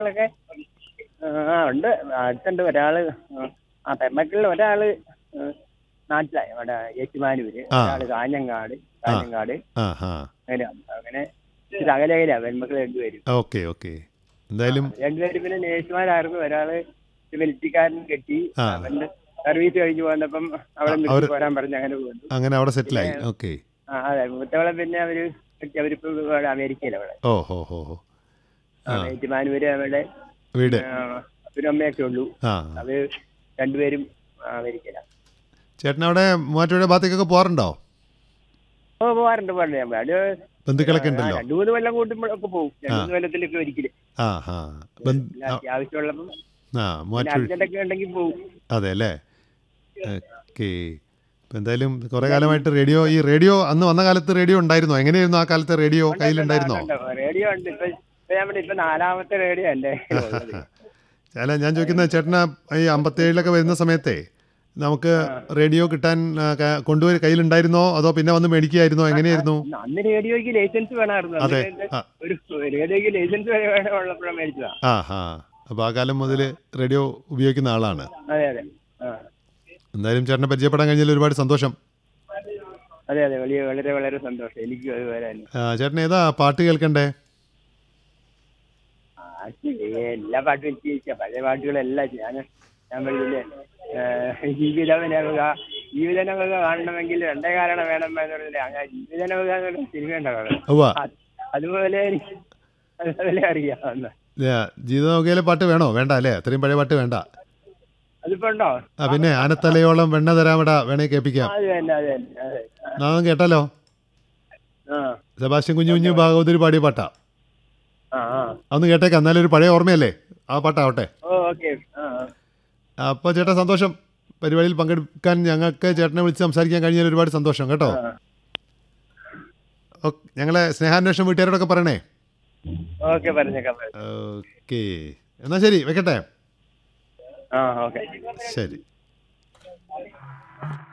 ൊക്കെ ആ ഉണ്ട് അടുത്തുണ്ട് ഒരാള് ആ പെമ്മക്കളിൽ ഒരാള് ആ, നാട്ടിലായി അവിടെ ഏറ്റുമാനൂര് ആ. ഒരാള് കാഞ്ഞങ്ങാട് കാഞ്ഞങ്ങാട് ആ ഹാ അങ്ങനെ അങ്ങനെ ഇച്ചിരി അകലകല പെൺമക്കൾ രണ്ടുപേരും ഓക്കെ ഓക്കെ എന്തായാലും രണ്ടുപേരും പിന്നെ നേഴ്സുമാരായിരുന്നു ഒരാള് വെൽറ്റിക്കാരൻ കെട്ടി ആ. അവന്റെ സർവീസ് കഴിഞ്ഞ് പോന്നപ്പം അവിടെ ആ, നിർത്തി അവര്- പോരാൻ പറഞ്ഞ് അങ്ങനെ പോകുന്നു അങ്ങനെ അവിടെ സെറ്റിലായി ഓക്കെ ആ അതെ മൂത്തവളെ പിന്നെ അവര് അവരിപ്പോ ഇവിടെ അമേരിക്കയിലാണ് അവിടെ ഓ ഹോ ഹോ ഹോ ആ, ഏറ്റുമാനൂര് അവിടെ വീട് ആ, അപ്പനും അമ്മയൊക്കെ ഉള്ളൂ ആ അത് രണ്ടുപേരും അമേരിക്കയിലാണ് ചേട്ടൻ അവിടെ മൂവാറ്റുപുഴ ഭാഗത്തേക്കൊക്കെ പോകാറുണ്ടോ ഓ പോകാറുണ്ട് പോകാറുണ്ട് ഞാൻ അത് ബന്ധുക്കളൊക്കെ ആ, ഉണ്ടല്ലോ രണ്ടു മൂന്ന് കൊല്ലം കൂട്ടുമ്പോഴൊക്കെ പോകും രണ്ടു മൂന്ന് കൊല്ലത്തിലൊക്കെ ഒരിക്കലും ആ ഹാ ബന്ധ- ആ, അത്യാവശ്യമുള്ളപ്പം ആ പിന്നെ മൂവാറ്റുപുഴ അർജന്റൊക്കെ ഉണ്ടെങ്കിൽ പോകും അതെ അല്ലേ ഓക്കെ ഇപ്പം എന്തായാലും കുറേ കാലമായിട്ട് റേഡിയോ ഈ റേഡിയോ അന്ന് വന്ന കാലത്ത് റേഡിയോ ഉണ്ടായിരുന്നോ എങ്ങനെയായിരുന്നു ആ കാലത്തെ റേഡിയോ കയ്യിലുണ്ടായിരുന്നോ റേഡിയോ ഉണ്ട് ഇപ്പൊ ഇപ്പൊ ഞാൻ പറഞ്ഞ ഇപ്പൊ നാലാമത്തെ റേഡിയോ അല്ലേ ഉള്ളത്. അല്ല ഞാൻ ചോദിക്കുന്നത് ചേട്ടന് ഈ അമ്പത്തേഴിലൊക്കെ വരുന്ന സമയത്തെ നമുക്ക് റേഡിയോ കിട്ടാൻ ആ, ക- കൊണ്ടുപോയി കയ്യിലുണ്ടായിരുന്നോ അതോ പിന്നെ വന്ന് മേടിക്കുകയായിരുന്നോ എങ്ങനെയായിരുന്നു അന്ന് റേഡിയോയ്ക്ക് ലൈസൻസ് വേണമായിരുന്നു അന്ന് അതെ. ഇതിന്റെ ആ. ഒരു റേഡിയോയ്ക്ക് ലൈസൻസ് വേണം ഉള്ളപ്പോഴാണ് മേടിച്ചതാ ആ ഹാ അപ്പോൾ ആ കാലം മുതൽ റേഡിയോ ഉപയോഗിക്കുന്ന ആളാണ് അതെ അതെ ആ എന്തായാലും ചേട്ടനെ പരിചയപ്പെടാൻ കഴിഞ്ഞതിൽ ഒരുപാട് സന്തോഷം അതെ അതെ വലിയ വളരെ വളരെ സന്തോഷം എനിക്ക് അത് വരാൻ ആ, ചേട്ടൻ ഏതാ പാട്ട് കേൾക്കണ്ടേ പാട്ട് എല്ലാ പാട്ടും എനിക്ക് ഇഷ്ടം പഴയ പാട്ടുകളെല്ലാം ഞാൻ ഞാൻ പറഞ്ഞില്ലേ ജീവിതനവുക ജീവിതനവുക കാണണമെങ്കിൽ രണ്ടേ കാരണം വേണം എന്ന് പറഞ്ഞില്ലേ അങ്ങനെ ജീവിതനവുക എന്നുള്ള സിനിമ ഉണ്ടാവും ഉവ്വ അതുപോലെ എനിക്ക് അതുപോലെ അറിയാം ജീവിത നോക്കിയാലെ പാട്ട് വേണോ വേണ്ട അല്ലേ അത്രയും പഴയ പാട്ട് വേണ്ട അതിപ്പോ ഉണ്ടോ ആ പിന്നെ ആനത്തലയോളം വെണ്ണ തരാമട വേണേ കേൾപ്പിക്കാം അത് തന്നെ അത് തന്നെ അതെ നാം കേട്ടാലോ ആ സെബാസ്റ്റ്യൻ കുഞ്ഞു കുഞ്ഞു ഭാഗവതര് പാടിയ പാട്ടാ ആ ആ അതൊന്ന് കേട്ടേക്കാം എന്നാലും ഒരു പഴയ ഓർമ്മയല്ലേ ആ പാട്ടാവട്ടെ ഓ ഓക്കെ ആ ആ. അപ്പോൾ ചേട്ടാ സന്തോഷം പരിപാടിയിൽ പങ്കെടുക്കാൻ ഞങ്ങൾക്ക് ചേട്ടനെ വിളിച്ച് സംസാരിക്കാൻ കഴിഞ്ഞാൽ ഒരുപാട് സന്തോഷം കേട്ടോ ആ. ഓ- ഞങ്ങളെ സ്നേഹാന്വേഷണം വീട്ടുകാരോടൊക്കെ പറയണേ ഓക്കെ പറഞ്ഞേക്കാം പറഞ്ഞേക്കാം. ഓക്കെ എന്നാ ശരി വെക്കട്ടെ ആ ഓക്കെ ശരി